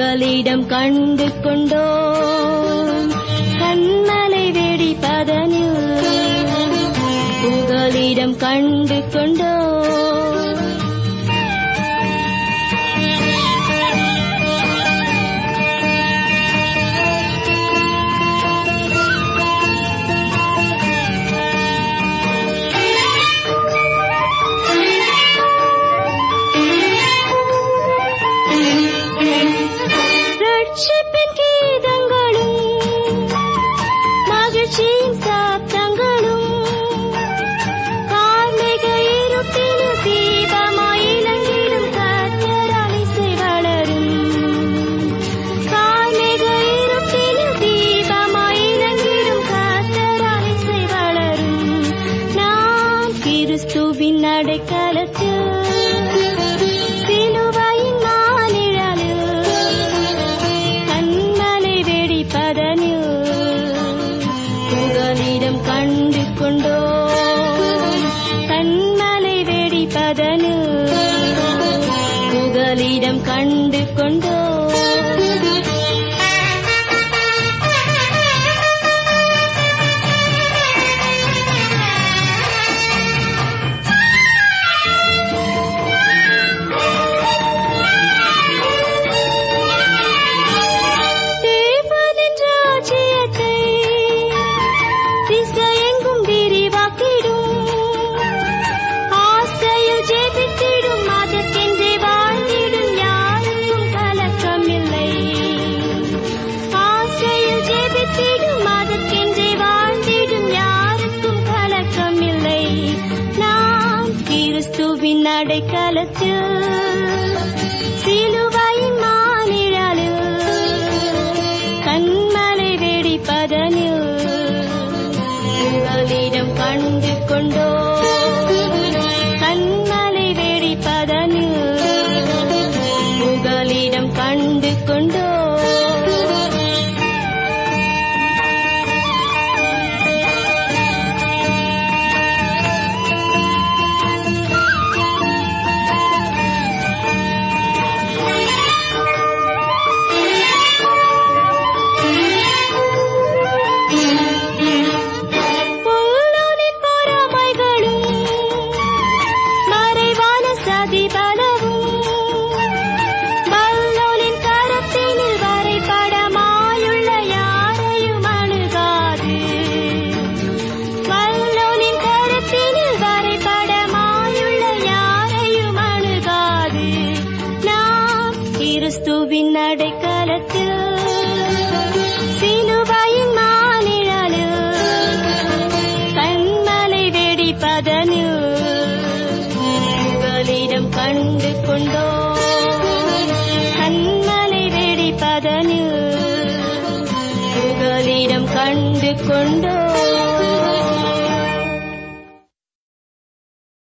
உங்களிடம் கண்டு கொண்டோம் கண்மலை வெடிப்பதனில் உங்களிடம் கண்டு கொண்டோம் ரட்சிப்பின் கீதங்களும் மகிழ்ச்சியின் சப்தங்களும் கார்மிக இருட்டில் தீபமாய் இலங்கிடும் கத்தரால் இசை வளரும் கார்மிக இருட்டில் தீபமாய் இலங்கிடும் கத்தரால் இசை வளரும் நாம் கிறிஸ்துவின் அடைக்கலத்தில் சிலுவையின் மாநிழலில் கண்மலை வெடிப்பதனில் உங்களிடம் கண்டு கொண்டோம் கண்மலை வெடிப்பதனில் உங்களிடம் கண்டு கொண்டோம் தேவனின் ராஜ்யத்தை திசையெங்கும் விரிவாக்கிடும். ஆசையில் ஜெபித்திடும் அதற்கென்றே வாழ்ந்திடும் யாருக்கும் கலக்கமில்லை. ஆசையில் ஜெபித்திடும் அதற்கென்றே வாழ்ந்திடும் யாருக்கும் கலக்கமில்லை. நாம் கிறிஸ்துவின் அடைக்கலத்தில் சிலுவையின் மாநிழலில் கண்மலை வெடிப்பதனில் உங்களிடம் கண்டு கொண்டோம் கண்மலை வெடிப்பதனில் உங்களிடம் கண்டு கொண்டோம் பொல்லானின் பொறாமைகளும் மறைவான சதிபலவும் வல்லோனின் கரத்தினில் வரைபடமாயுள்ள யாரையும் அணுகாது வல்லோனின் கரத்தினில் வரைபடமாயுள்ள யாரையும் அணுகாது நாம் கிறிஸ்துவின் அடைக்கலத்தில் சிலுவையின் மாநிழலில் கண்மலை வெடிப்பதனில் உங்களிடம் கண்டு கொண்டோம் கண்மலை வெடிப்பதனில் உங்களிடம் கண்டு கொண்டோம்